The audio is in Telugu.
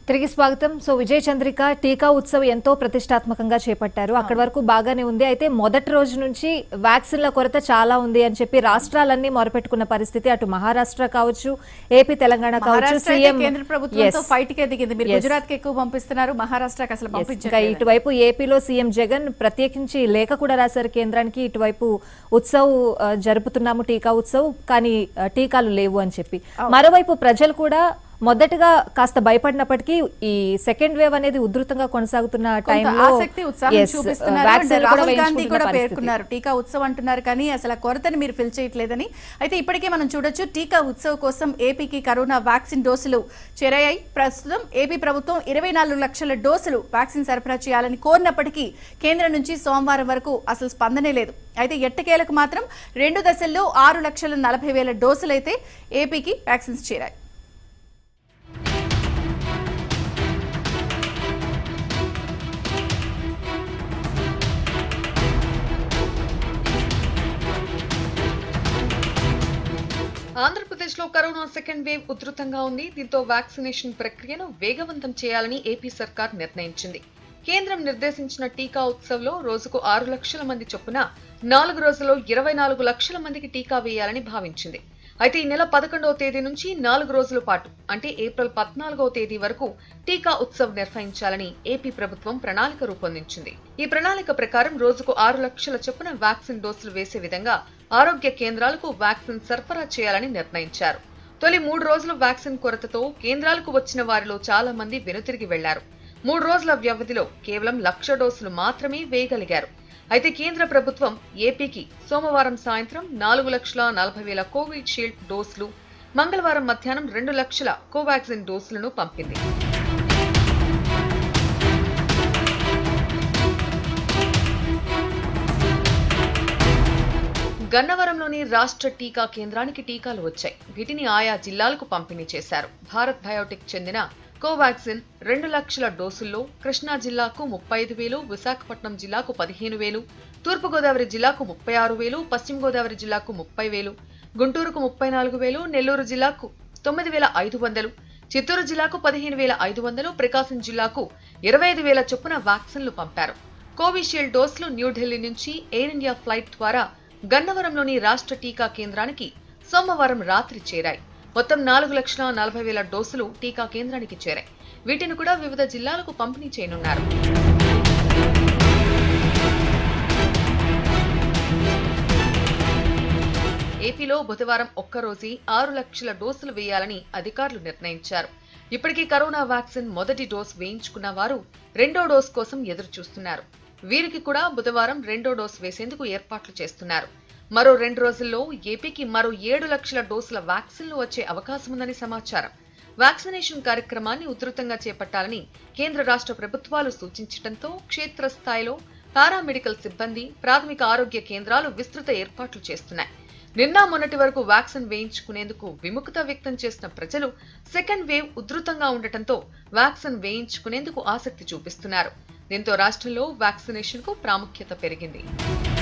తిరిగి స్వాగతం సో విజయ చంద్రిక టీకా ఉత్సవ్ ఎంతో ప్రతిష్టాత్మకంగా చేపట్టారు అక్కడి వరకు బాగానే ఉంది అయితే మొదటి రోజు నుంచి వ్యాక్సిన్ల కొరత చాలా ఉంది అని చెప్పి రాష్ట్రాలన్నీ మొరపెట్టుకున్న పరిస్థితి అటు మహారాష్ట్ర కావచ్చు ఏపీ తెలంగాణ కావచ్చు మహారాష్ట్ర అయితే సీఎం కేంద్ర ప్రభుత్వంతో Yes. ఫైట్ కే దిగింది మీరు Yes. గుజరాత్ కి ఎక్కువ పంపిస్తున్నారు మహారాష్ట్రకి అసలు ఇంకా పంపించట్లేదు ఇటువైపు ఏపీలో సీఎం జగన్ ప్రత్యేకించి లేఖ కూడా రాశారు కేంద్రానికి ఇటువైపు ఉత్సవ్ ఆ, జరుపుతున్నాము టీకా ఉత్సవ్ కానీ ఆ, టీకాలు లేవు అని చెప్పి మరోవైపు ప్రజలు కూడా మొదటగా కాస్త భయపడినప్పటికీ ఈ సెకండ్ వేవ్ అనేది ఉధృతంగా కొనసాగుతున్న కొంత టైంలో ఆసక్తి ఉత్సాహం yes, చూపిస్తున్నారు అంటే vaccine కూడా రాహుల్ గాంధీ వేయించుకుంటున్న కూడా పరిస్థితి. పేర్కొన్నారు టీకా ఉత్సవ్ అంటున్నారు కానీ అసలు ఆ కొరతని మీరు ఫిల్ చేయట్లేదని అయితే ఇప్పటికే మనం చూడొచ్చు టీకా ఉత్సవ్ కోసం ఏపీకి కరోనా వ్యాక్సిన్ డోసులు చేరాయి ప్రస్తుతం ఏపీ ప్రభుత్వం ఇరవై నాలుగు లక్షల డోసులు వ్యాక్సిన్ సరఫరా చేయాలని కోరినప్పటికీ కేంద్రం నుంచి సోమవారం వరకు అసలు స్పందనే లేదు అయితే ఎట్టకేలకు మాత్రం రెండు దశల్లో ఆరు లక్షల నలభై వేల డోసులైతే ఏపీకి వ్యాక్సిన్స్ చేరాయి ఆంధ్రప్రదేశ్లో కరోనా సెకండ్ వేవ్ ఉధృతంగా ఉంది దీంతో వ్యాక్సినేషన్ ప్రక్రియను వేగవంతం చేయాలని ఏపీ సర్కార్ నిర్ణయించింది కేంద్రం నిర్దేశించిన టీకా ఉత్సవ్లో రోజుకు ఆరు లక్షల మంది చొప్పున నాలుగు రోజుల్లో ఇరవై నాలుగు లక్షల మందికి టీకా వేయాలని భావించింది అయితే ఈ నెల పదకొండవ తేదీ నుంచి నాలుగు రోజుల పాటు అంటే ఏప్రిల్ పద్నాలుగవ తేదీ వరకు టీకా ఉత్సవ్ నిర్వహించాలని ఏపీ ప్రభుత్వం ప్రణాళిక రూపొందించింది ఈ ప్రణాళిక ప్రకారం రోజుకు ఆరు లక్షల చొప్పున వ్యాక్సిన్ డోసులు వేసే విధంగా ఆరోగ్య కేంద్రాలకు వ్యాక్సిన్ సరఫరా చేయాలని నిర్ణయించారు తొలి మూడు రోజులు వ్యాక్సిన్ కొరతతో కేంద్రాలకు వచ్చిన వారిలో చాలా మంది వెనుతిరిగి వెళ్లారు మూడు రోజుల వ్యవధిలో కేవలం లక్ష డోసులు మాత్రమే వేయగలిగారు అయితే కేంద్ర ప్రభుత్వం ఏపీకి సోమవారం సాయంత్రం నాలుగు లక్షల నలభై వేల కోవిడ్ షీల్డ్ డోసులు మంగళవారం మధ్యాహ్నం రెండు లక్షల కోవాక్సిన్ డోసులను పంపింది గన్నవరంలోని రాష్ట్ర టీకా కేంద్రానికి టీకాలు వచ్చాయి వీటిని ఆయా జిల్లాలకు పంపిణీ చేశారు భారత్ బయోటెక్ చెందిన కోవాక్సిన్ రెండు లక్షల డోసుల్లో కృష్ణా జిల్లాకు ముప్పై ఐదు వేలు విశాఖపట్నం జిల్లాకు పదిహేను వేలు తూర్పుగోదావరి జిల్లాకు ముప్పై ఆరు వేలు పశ్చిమ గోదావరి జిల్లాకు ముప్పై వేలు గుంటూరుకు ముప్పై నాలుగు వేలు నెల్లూరు జిల్లాకు తొమ్మిది వేల ఐదు వందలు చిత్తూరు జిల్లాకు పదిహేను వేల ఐదు వందలు ప్రకాశం జిల్లాకు ఇరవై ఐదు వేల చొప్పున వ్యాక్సిన్లు పంపారు కోవిషీల్డ్ డోసులు న్యూఢిల్లీ నుంచి ఎయిర్ ఇండియా ఫ్లైట్ ద్వారా గన్నవరంలోని రాష్ట్ర టీకా కేంద్రానికి సోమవారం రాత్రి చేరాయి మొత్తం నాలుగు లక్షల నలభై వేల డోసులు టీకా కేంద్రానికి చేరాయి వీటిని కూడా వివిధ జిల్లాలకు పంపిణీ చేయనున్నారు ఏపీలో బుధవారం ఒక్కరోజే ఆరు లక్షల డోసులు వేయాలని అధికారులు నిర్ణయించారు ఇప్పటికీ కరోనా వ్యాక్సిన్ మొదటి డోస్ వేయించుకున్న వారు రెండో డోస్ కోసం ఎదురు చూస్తున్నారు వీరికి కూడా బుధవారం రెండో డోస్ వేసేందుకు ఏర్పాట్లు చేస్తున్నారు మరో రెండు రోజుల్లో ఏపీకి మరో ఏడు లక్షల డోసుల వ్యాక్సిన్లు వచ్చే అవకాశం ఉందని సమాచారం వ్యాక్సినేషన్ కార్యక్రమాన్ని ఉధృతంగా చేపట్టాలని కేంద్ర రాష్ట్ర ప్రభుత్వాలు సూచించడంతో క్షేత్రస్థాయిలో పారామెడికల్ సిబ్బంది ప్రాథమిక ఆరోగ్య కేంద్రాలు విస్తృత ఏర్పాట్లు చేస్తున్నాయి నిన్న మొన్నటి వరకు వ్యాక్సిన్ వేయించుకునేందుకు విముఖత వ్యక్తం చేసిన ప్రజలు సెకండ్ వేవ్ ఉధృతంగా ఉండటంతో వ్యాక్సిన్ వేయించుకునేందుకు ఆసక్తి చూపిస్తున్నారు దీంతో రాష్ట్రంలో వ్యాక్సినేషన్ కు ప్రాముఖ్యత పెరిగింది